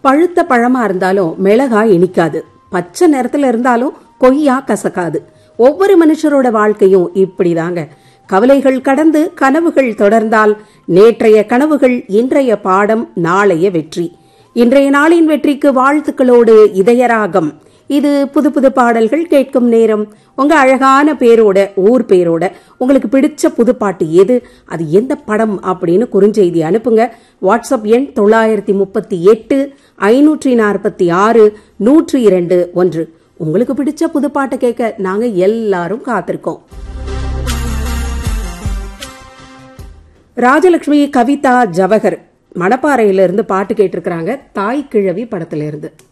பழுத்த பழமா இருந்தாலும் மிளகா இனிக்காது பச்சை நிறத்துல இருந்தாலும் கொய்யா கசக்காது ஒவ்வொரு மனுஷரோட வாழ்க்கையும் இப்படிதாங்க கவலைகள் கடந்து கனவுகள் தொடர்ந்தால் நேற்றைய கனவுகள் இன்றைய பாடம் நாளைய வெற்றி இன்றைய நாளின் வெற்றிக்கு வாழ்த்துக்களோடு இதயராகம் இது புது புது பாடல்கள் கேட்கும் நேரம் உங்க அழகான பேரோட ஊர் பேரோட உங்களுக்கு பிடிச்ச புது பாட்டு எது அது எந்த படம் அப்படின்னு குறுஞ்செய்தி அனுப்புங்க வாட்ஸ்அப் எண் தொள்ளாயிரத்தி முப்பத்தி எட்டு ஐநூற்றி நாற்பத்தி ஆறு நூற்றி இரண்டு ஒன்று உங்களுக்கு பிடிச்ச புது பாட்டை கேட்க நாங்க எல்லாரும் காத்திருக்கோம் ராஜலட்சுமி கவிதா ஜவஹர் மணப்பாறையில இருந்து பாட்டு கேட்டிருக்கிறாங்க தாய் கிழவி படத்துல இருந்து